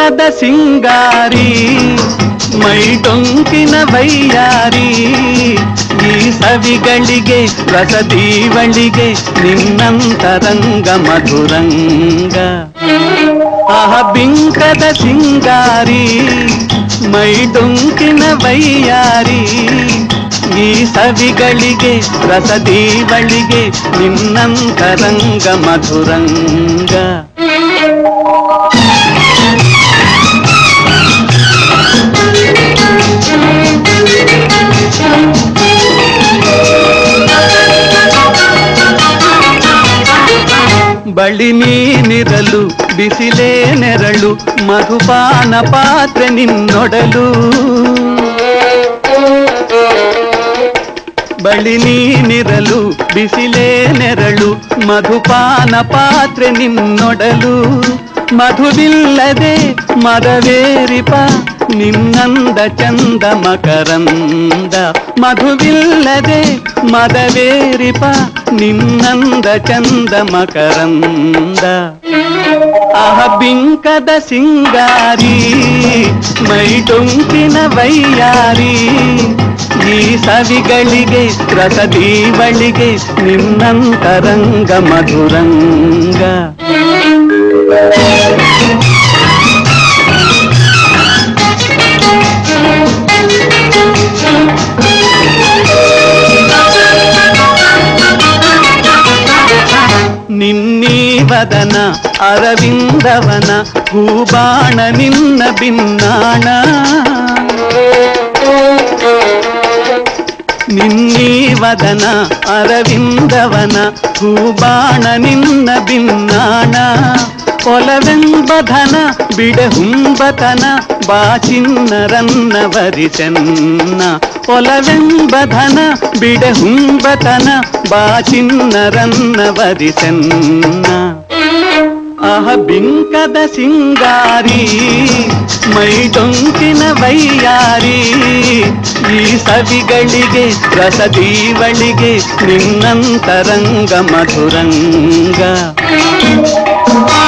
ಬಿಂಕದ ಸಿಂಗಾರಿ ಮೈ ಡೊಂಕಿನ ವೈಯಾರಿ ಈ ಸವಿಗಳಿಗೆ ರಸದೀವಳಿಗೆ ನಿನ್ನಂತರಂಗ ಮಧುರಂಗ ಆಹ ಬಿಂಕದ ಸಿಂಗಾರಿ ಮೈ ಡೊಂಕಿನ ವೈಯಾರಿ ಈ ಸವಿಗಳಿಗೆ ರಸದೀವಳಿಗೆ ನಿನ್ನಂತರಂಗ ಮಧುರಂಗ ಬಳಿ ನೀನಿರಲು ಬಿಸಿಲೇ ನೆರಳು ಮಧುಪಾನ ಪಾತ್ರೆ ನಿನ್ನೊಡಲು ಬಳಿ ನೀನಿರಲು ಬಿಸಿಲೇ ನೆರಳು ಮಧುಪಾನ ಪಾತ್ರೆ ನಿನ್ನೊಡಲು ಮಧುವಿಲ್ಲದೆ ಮದವೇರಿಪ ನಿನ್ನಂದ ಚಂದ ಮಕರಂದ ಮಧುವಿಲ್ಲದೆ ಮದವೇರಿಪ ನಿನ್ನಂದ ಚಂದ ಮಕರಂದ ಆಹ ಬಿಂಕದ ಸಿಂಗಾರಿ ಮೈ ಡೊಂಕಿನ ವೈಯಾರಿ ಈ ಸವಿಗಳಿಗೆ ರಸದೀವಳಿಗೆ ನಿನ್ನಂತರಂಗ ಮಧುರಂಗ ನಿನ್ನೀವದನ ಅರವಿಂದವನ ಹೂಬಾಣ ನಿನ್ನ ಬಿನ್ನಾಣ ನಿನ್ನೀವದನ ಅರವಿಂದವನ ಹೂಬಾಣ ನಿನ್ನ ಬಿನ್ನಾಣ ಒಲವೆಂಬಧನ ಬಿಡಹುಂಬತನ ಬಾಚಿನ್ನರನ್ನ ವರಿಸೆನ್ನ ಒಲವೆಂಬಧನ ಬಿಡಹುಂಬತನ ಬಾಚಿನ್ನರನ್ನ ವರಿಸೆನ್ನ ಆಹ ಬಿಂಕದ ಸಿಂಗಾರಿ ಮೈ ಡೊಂಕಿನ ವೈಯಾರಿ ಈ ಸವಿಗಳಿಗೆ ರಸದೀವಳಿಗೆ ನಿನ್ನಂತರಂಗ ಮಧುರಂಗ